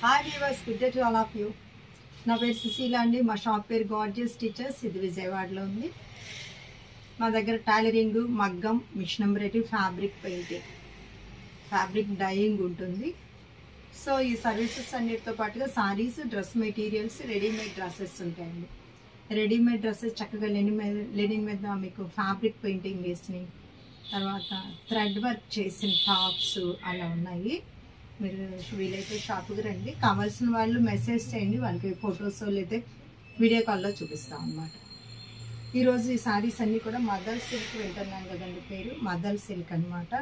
Hi viewers good day to all of you నా పేరు సుశీల అండి మా షాప్ పేరు గార్జియస్ టీచర్స్ ఇది విజయవాడలో ఉంది మా దగ్గర టైలరింగ్ మగ్గం machine embroidery fabric painting fabric dyeing ఉంటుంది సో ఈ సర్వీసెస్ అన్నిటితో పాటుగా sarees dress materials readymade dresses ఉంటాయండి రెడీమేడ్ డ్రెస్సెస్ చక్కగా లెనిన్ మీద లెనిన్ మీద మీకు ఫ్యాబ్రిక్ పెయింటింగ్ వేసినవి తర్వాత థ్రెడ్ వర్క్ చేసిన టాప్స్ అలా ఉన్నాయి మీరు వీలైతే షాప్కి రండి కావాల్సిన వాళ్ళు మెసేజ్ చేయండి వాళ్ళకి ఫొటోస్ లేదా వీడియో కాల్లో చూపిస్తాం అన్నమాట ఈరోజు ఈ సారీస్ అన్నీ కూడా మదర్ సిల్క్ వింటున్నాను కదండి పేరు మదర్ సిల్క్ అన్నమాట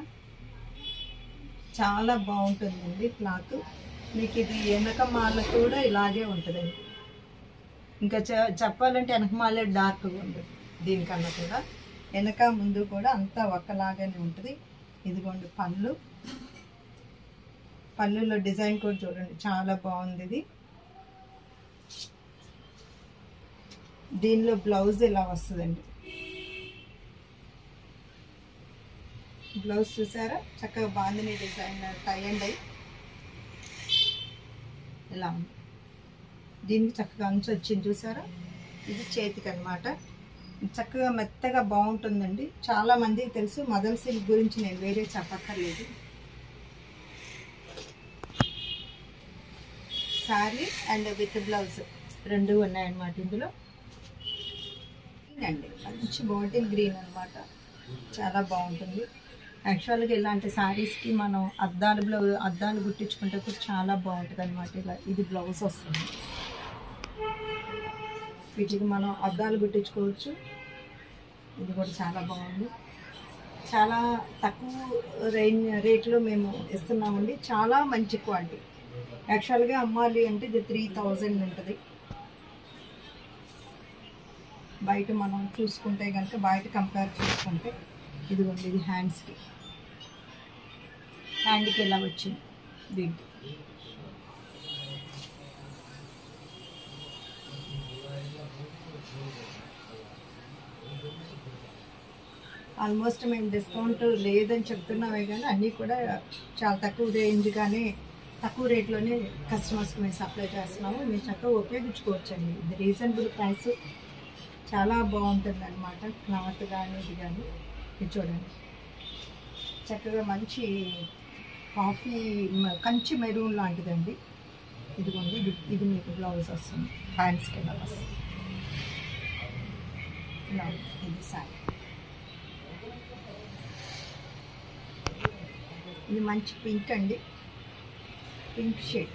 చాలా బాగుంటుందండి క్లాత్ మీకు ఇది వెనక మాల కూడా ఇలాగే ఉంటుందండి ఇంకా చె- చెప్పాలంటే వెనక మాలే డార్క్గా ఉంటుంది దీనికన్నా కూడా వెనక ముందు కూడా అంతా ఒక్కలాగానే ఉంటుంది ఇదిగోండి పళ్ళు పళ్ళులో డిజైన్ కూడా చూడండి చాలా బాగుంది ఇది దీనిలో బ్లౌజ్ ఇలా వస్తుందండి బ్లౌజ్ చూసారా చక్కగా బాగుంది డిజైన్ టై అండ్ అయి ఇలా ఉంది దీనికి చక్కగా అంచు వచ్చింది చూసారా ఇది చేతికి అనమాట చక్కగా మెత్తగా బాగుంటుందండి చాలా మందికి తెలుసు మదర్ సిల్క్ గురించి నేను వేరే చెప్పక్కర్లేదు శారీ అండ్ విత్ బ్లౌజ్ రెండు ఉన్నాయన్నమాట ఇందులో అండి మంచి బాటిల్ గ్రీన్ అన్నమాట చాలా బాగుంటుంది యాక్చువల్గా ఇలాంటి శారీస్కి మనం అద్దాలు బ్లౌజ్ అద్దాలు గుట్టించుకుంటే కూడా చాలా బాగుంటుంది అనమాట ఇలా ఇది బ్లౌజ్ వస్తుంది వీటికి మనం అద్దాలు గుట్టించుకోవచ్చు ఇది కూడా చాలా బాగుంది చాలా తక్కువ రేంజ్ రేట్లో మేము ఇస్తున్నామండి చాలా మంచి క్వాలిటీ యాక్చువల్గా అమ్మాలి అంటే ఇది త్రీ థౌజండ్ ఉంటుంది బయట మనం చూసుకుంటే కనుక బయట కంపేర్ చేసుకుంటే ఇదిగోండి ఇది హ్యాండ్స్కి హ్యాండ్కి ఎలా వచ్చింది దీనికి ఆల్మోస్ట్ మేము డిస్కౌంట్ లేదని చెప్తున్నామే కానీ అన్నీ కూడా చాలా తక్కువ రేంజ్గానే తక్కువ రేట్లోనే కస్టమర్స్కి మేము సప్లై చేస్తున్నాము మీరు చక్కగా ఉపయోగించుకోవచ్చండి ఇది రీజనబుల్ ప్రైస్ చాలా బాగుంటుంది అనమాట క్లాత్ కానీ ఇది కానీ ఇది చూడండి చక్కగా మంచి కాఫీ మ- కంచి మెరూన్ లాంటిదండి ఇదిగోండి ఇది ఇది మీకు బ్లౌజ్ వస్తుంది హ్యాండ్స్కి ఎలా వస్తుంది ఇలా ఉంది. ఇది సారీ ఇది మంచి పింక్ అండి పింక్ షేడ్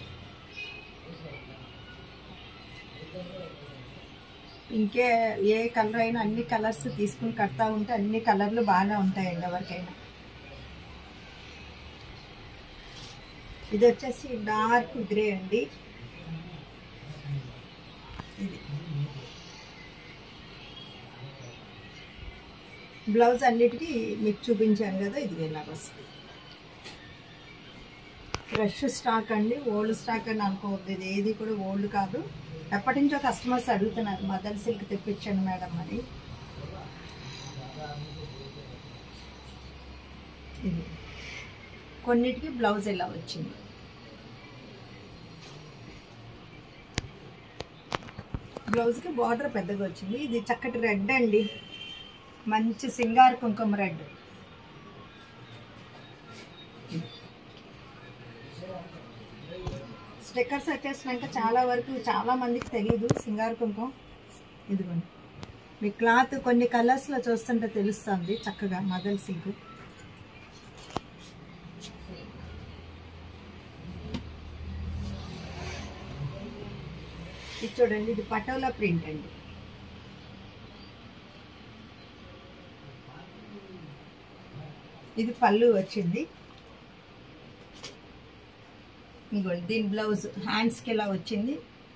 ఇంకే ఏ కలర్ అయినా అన్ని కలర్స్ తీసుకుని కడతా ఉంటే అన్ని కలర్లు బాగానే ఉంటాయండి ఎవరికైనా ఇది వచ్చేసి డార్క్ గ్రే అండి ఇది బ్లౌజ్ అన్నిటికీ మీకు చూపించాను కదా ఇది ఇలాగ వస్తుంది ఫ్రెష్ స్టాక్ అండి ఓల్డ్ స్టాక్ అని అనుకోవద్దు ఇది ఏది కూడా ఓల్డ్ కాదు ఎప్పటి నుంచో కస్టమర్స్ అడుగుతున్నారు మదర్ సిల్క్ తెప్పించండి మేడం అని ఇది కొన్నిటికి బ్లౌజ్ ఇలా వచ్చింది బ్లౌజ్కి బార్డర్ పెద్దగా వచ్చింది ఇది చక్కటి రెడ్ అండి మంచి సింగార్ కుంకుమ రెడ్ స్టిక్కర్స్ వచ్చేసినాక చాలా వరకు చాలా మందికి తెలియదు సింగార్ కుంకుమ ఇదిగోండి మీ క్లాత్ కొన్ని కలర్స్లో చూస్తుంటే తెలుస్తుంది చక్కగా మదల్ సిల్క్ ఇది చూడండి ఇది పటోలా ప్రింట్ అండి ఇది పళ్ళు వచ్చింది ఇదిగోండి దీని బ్లౌజ్ హ్యాండ్స్కి ఇలా వచ్చింది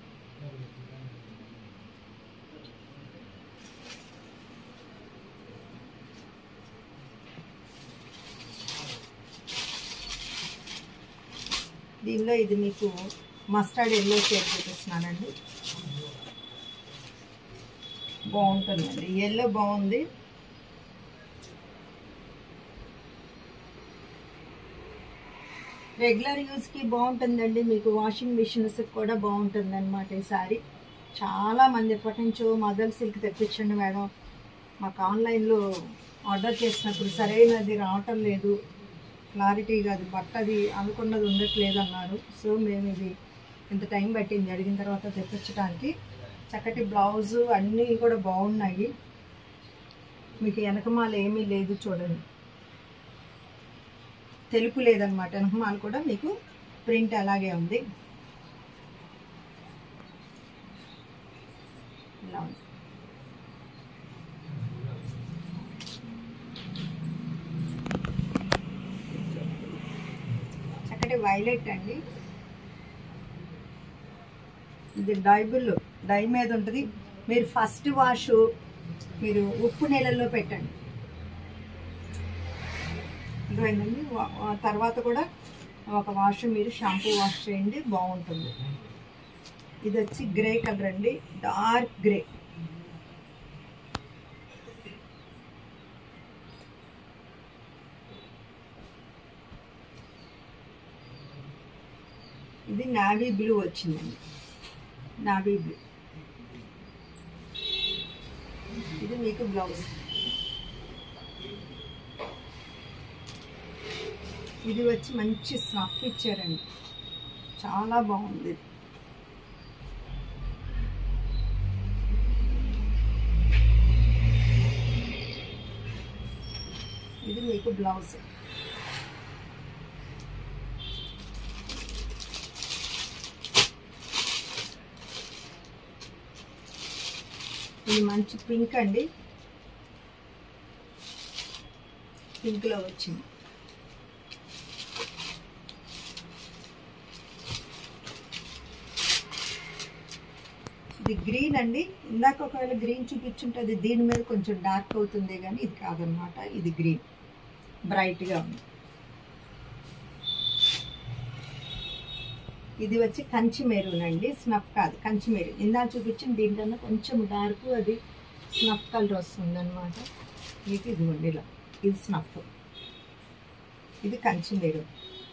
దీనిలో ఇది మీకు మస్టర్డ్ ఎల్లో షేడ్ చూపిస్తున్నానండి బాగుంటుందండి ఎల్లో బాగుంది రెగ్యులర్ యూస్కి బాగుంటుందండి మీకు వాషింగ్ మిషన్స్ కూడా బాగుంటుంది అనమాట ఈ సారీ చాలా మంది ఎప్పటి నుంచో మదర్ సిల్క్ తెప్పించండి మేడం మాకు ఆన్లైన్లో ఆర్డర్ చేసినప్పుడు సరైనది రావటం లేదు క్లారిటీగా అది బట్ట అది అనుకున్నది ఉండట్లేదు అన్నారు సో మేము ఇది ఇంత టైం పట్టింది అడిగిన తర్వాత తెప్పించడానికి చక్కటి బ్లౌజు అన్నీ కూడా బాగున్నాయి మీకు వెనకమాల ఏమీ లేదు చూడండి తెలుపు లేదనమాట వెనకమాల కూడా మీకు ప్రింట్ అలాగే ఉంది ఇలా ఉంది చక్కటి వైలెట్ అండి ఇది డైబుల్ డై మీద ఉంటుంది మీరు ఫస్ట్ వాష్ మీరు ఉప్పు నీళ్ళల్లో పెట్టండి అర్థమైందండి వా- ఆ తర్వాత కూడా ఒక వాష్ మీరు షాంపూ వాష్ చేయండి బాగుంటుంది ఇది వచ్చి గ్రే కలర్ అండి డార్క్ గ్రే ఇది నావీ బ్లూ వచ్చిందండి నావీ బ్లూ ఇది మీకు బ్లౌజ్ ఇది వచ్చి మంచి స్నఫ్ ఇచ్చారండి చాలా బాగుంది ఇది. ఇది మీకు బ్లౌజ్ ఇది మంచి పింక్ అండి పింక్లో వచ్చింది ఇది గ్రీన్ అండి ఇందాక ఒకవేళ గ్రీన్ చూపించుంటే అది దీని మీద కొంచెం డార్క్ అవుతుంది కానీ ఇది కాదనమాట ఇది గ్రీన్ బ్రైట్గా ఉంది ఇది వచ్చి కంచి మెరూన్ అండి స్నఫ్ కాదు కంచి మెరూన్ ఇందాక చూపించింది దీనికన్నా కొంచెం డార్క్ అది స్నఫ్ కలర్ వస్తుంది అనమాట మీకు ఇదిగోండి ఇలా ఇది స్నఫ్ ఇది కంచి మెరూన్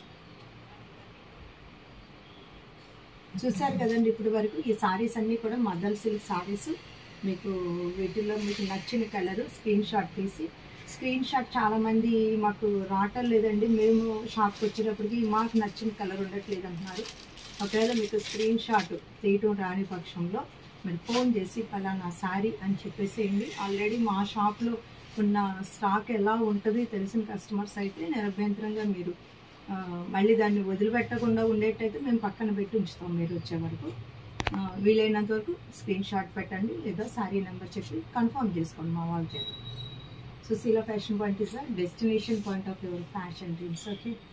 చూసారు కదండి ఇప్పటి వరకు ఈ సారీస్ అన్నీ కూడా మదల్ సిల్క్ సారీస్ మీకు వీటిల్లో మీకు నచ్చిన కలర్ స్క్రీన్ షాట్ తీసి స్క్రీన్ షాట్ చాలామంది మాకు రావటం లేదండి మేము షాప్కి వచ్చేటప్పటికి మాకు నచ్చిన కలర్ ఉండట్లేదు అంటున్నారు ఒకవేళ మీకు స్క్రీన్ షాట్ తీయటం రాని పక్షంలో మీరు ఫోన్ చేసి పలానా సారీ అని చెప్పేసేయండి ఆల్రెడీ మా షాప్లో ఉన్న స్టాక్ ఎలా ఉంటుంది తెలిసిన కస్టమర్స్ అయితే నిరభ్యంతరంగా మీరు ఆ, మళ్ళీ దాన్ని వదిలిపెట్టకుండా ఉండేటైతే మేము పక్కన పెట్టి ఉంచుతాం మీరు వచ్చే వరకు ఆ, వీలైనంత వరకు స్క్రీన్ షాట్ పెట్టండి లేదా సారీ నెంబర్ చెప్పి కన్ఫర్మ్ చేసుకోండి మా వాళ్ళ చేత Sushila fashion point is the destination point of your fashion dreams okay